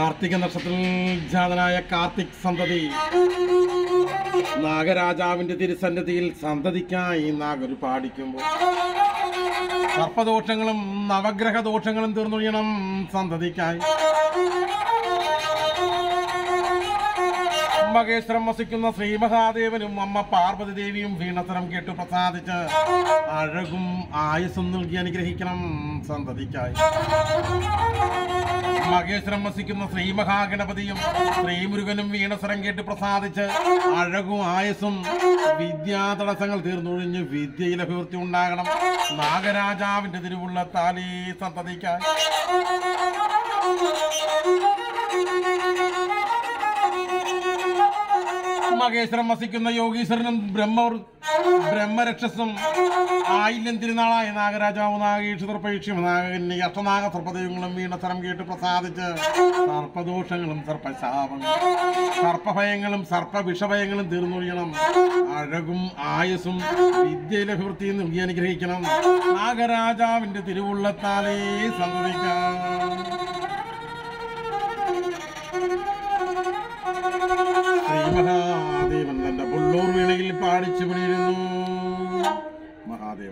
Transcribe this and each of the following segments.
കാർത്തിക നക്ഷത്രത്തിൽ ജാതനായ കാർത്തിക് സന്തതി നാഗരാജാവിന്റെ തിരുസന്നിധിയിൽ സന്തതിക്കായി നാഗര് പാടിക്കുമ്പോൾ സർപ്പദോഷങ്ങളും നവഗ്രഹ ദോഷങ്ങളും തീർന്നൊഴിയണം സന്തതിക്കായി മഹേശ്വരം വസിക്കുന്ന ശ്രീ മഹാദേവനും അമ്മ പാർവതി ദേവിയും വീണത്തരം കേട്ടു പ്രസാദിച്ച് അഴകും ആയുസ്സും നൽകി അനുഗ്രഹിക്കണം സന്തതിക്കായി മഹേശ്വരം വസിക്കുന്ന ശ്രീ മഹാഗണപതിയും ശ്രീമുരുകനും വീണസ്വരം കേട്ട് പ്രസാദിച്ച് അഴകും ആയുസ്സും വിദ്യാ തടസ്സങ്ങൾ തീർന്നൊഴിഞ്ഞ് വിദ്യയിൽ അഭിവൃദ്ധി ഉണ്ടാകണം നാഗരാജാവിന്റെ തിരുവുള്ള താലി സന്തതിക്കായി മഹേശ്വരം വസിക്കുന്ന യോഗീശ്വരനും ബ്രഹ്മ ബ്രഹ്മരക്ഷസും ആയില്യം തിരുനാളായ നാഗരാജാവ് നാഗീക്ഷതർപ്പേക്ഷ്യം നാഗകന്യ അഷ്ടനാഗ സർപ്പദൈവങ്ങളും വീണസ്വരം കേട്ട് പ്രസാദിച്ച് സർപ്പദോഷങ്ങളും സർപ്പശാപങ്ങളും സർപ്പഭയങ്ങളും സർപ്പവിഷഭയങ്ങളും തീർന്നൊഴിയണം അഴകും ആയുസ്സും വിദ്യയിലഭിവൃത്തിയും നൽകി അനുഗ്രഹിക്കണം നാഗരാജാവിന്റെ തിരുവുള്ളത്താലേ സന്തതിക്കാം ശ്രീ മഹാദേവൻ തന്റെ പുള്ളൂർ വീണയിൽ പാടിച്ചു പിടിയിരുന്നു മഹാദേവ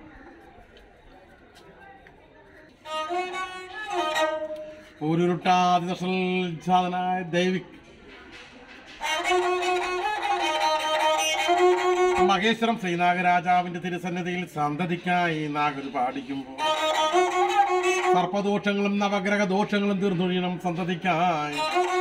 പൂരുരുട്ടാതിദർശനായ ദൈവിക് മഹേശ്വരം ശ്രീനാഗരാജാവിന്റെ തിരുസന്നിധിയിൽ സന്തതിക്കായി നാഗർ പാടിക്കുമ്പോൾ സർപ്പദോഷങ്ങളും നവഗ്രഹ ദോഷങ്ങളും തീർന്നൊഴിയണം സന്തതിക്കായി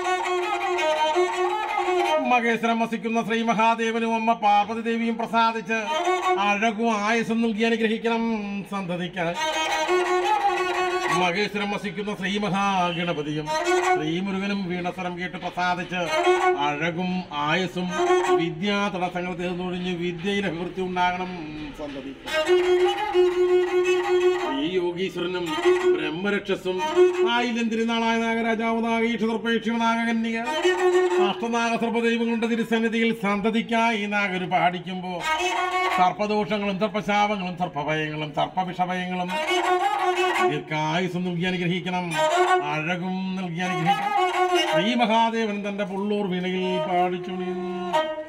മഹേശ്വരം വസിക്കുന്ന ശ്രീ മഹാദേവനും അമ്മ പാർവതി ദേവിയും പ്രസാദിച്ച് അഴകും ആയുസും നൽകി അനുഗ്രഹിക്കണം സന്തതിക്കാൻ മഹേശ്വരം വസിക്കുന്ന ശ്രീ മഹാഗണപതിയും ശ്രീമുരുകനും വീണസ്വരം കേട്ട് പ്രസാദിച്ച് അഴകും ആയുസും വിദ്യാ തടസ്സങ്ങൾ തീർന്നൊഴിഞ്ഞ് വിദ്യയിൽ അഭിവൃദ്ധി ഉണ്ടാകണം സന്തതി ഈ യോഗീശ്വരനും ബ്രഹ്മരക്ഷസും ആയില്യം തിരുനാളായ നാഗരാജാവ് നാഗീക്ഷതർപ്പേക്ഷിമ നാഗകന്യക അഷ്ടനാഗ സർപ്പദൈവങ്ങളുടെ തിരുസന്നിധിയിൽ സന്തതിക്കായി നാഗര് പാടിക്കുമ്പോ സർപ്പദോഷങ്ങളും സർപ്പശാപങ്ങളും സർപ്പഭയങ്ങളും സർപ്പവിഷഭയങ്ങളും ദീർഘായുസം നൽകി അനുഗ്രഹിക്കണം അഴകും നൽകി അനുഗ്രഹിക്കണം ശ്രീ മഹാദേവൻ തന്റെ പുള്ളൂർ വീണയിൽ പാടിച്ചു